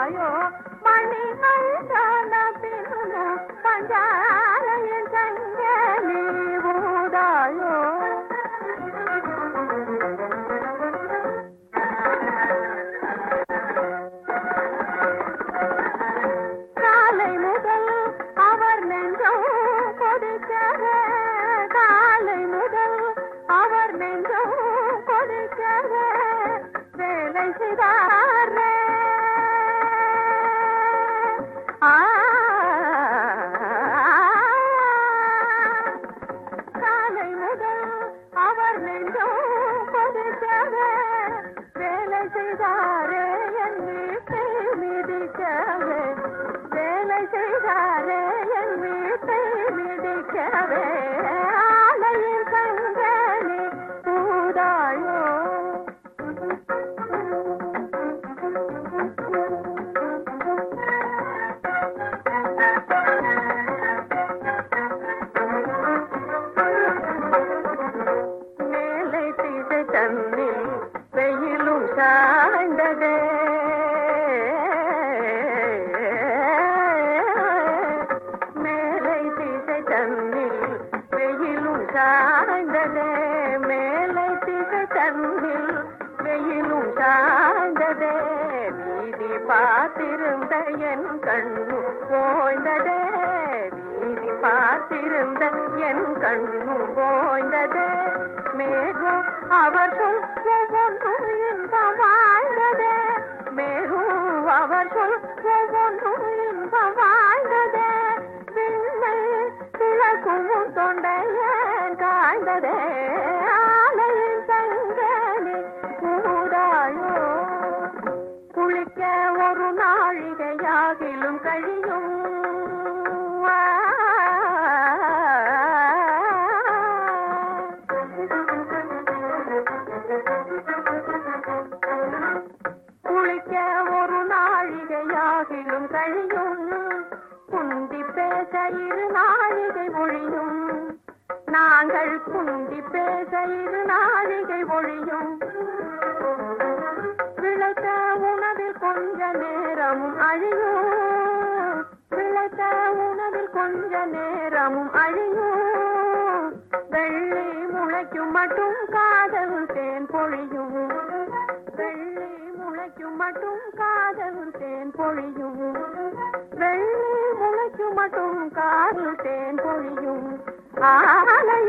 பூதாயோ மணிகள் சொன்ன பின்னும் பஞ்சாலையின் சங்கலி பூதாயோ காலை முதல் அவர் நெஞ்சம் கொதிக்கவே காலை முதல் அவர் நெஞ்சம் கொதிக்கவே வேலை செய்தாரே ஆ காலை முதல் அவர் நெஞ்சம் கொதிக்கவே வேலை செய்தாரே என் வீட்டை மிதிக்கவே வேலை செய்தாரே என் வீட்டை மிதிக்கவே ஆலையில் கங்கனி பூதாயோ மேலை திசை தன்னில் வெயிலும் சாய்ந்ததே மேலை திசை தன்னில் வெயிலும் சாய்ந்ததே மேலை திசை தன்னில் வெயிலும் சாய்ந்ததே வீதி பார்த்திருந்த என் கண்ணு போய்ந்ததே வீதி பார்த்திருந்த என் கண்ணு போய்ந்ததே மேகம் அவர் சொல் ஒவ்வொன்றும் இன்பம் வாழ்ந்ததே மேகம் அவர் சொல் ஒவ்வொன்றும் இன்பம் வாழ்ந்ததே விண்ணை விளக்கும் தொண்டையன் காய்ந்ததே ஆலையின் சங்கனி கூடாயோ குளிக்க ஒரு நாழிகையாகிலும் கழியும் குளிக்க ஒரு நாழிகையாகிலும் கழியும் குந்தி பேச இரு நாழிகை ஒழியும் நாங்கள் குந்தி பேச இரு நாழிகை ஒழியும் விளைத்த உணவில் கொஞ்ச நேரமும் அழியும் விளைத்த உணவில் கொஞ்ச நேரமும் அழியும் வெள்ளி முளைக்கும் மட்டும் காதல் தேன் பொழியும் வெள்ளி முளைக்கும் மட்டும் காதல் தேன் பொழியும் வெள்ளி முளைக்கும் மட்டும் காதல் தேன் பொழியும் ஆலை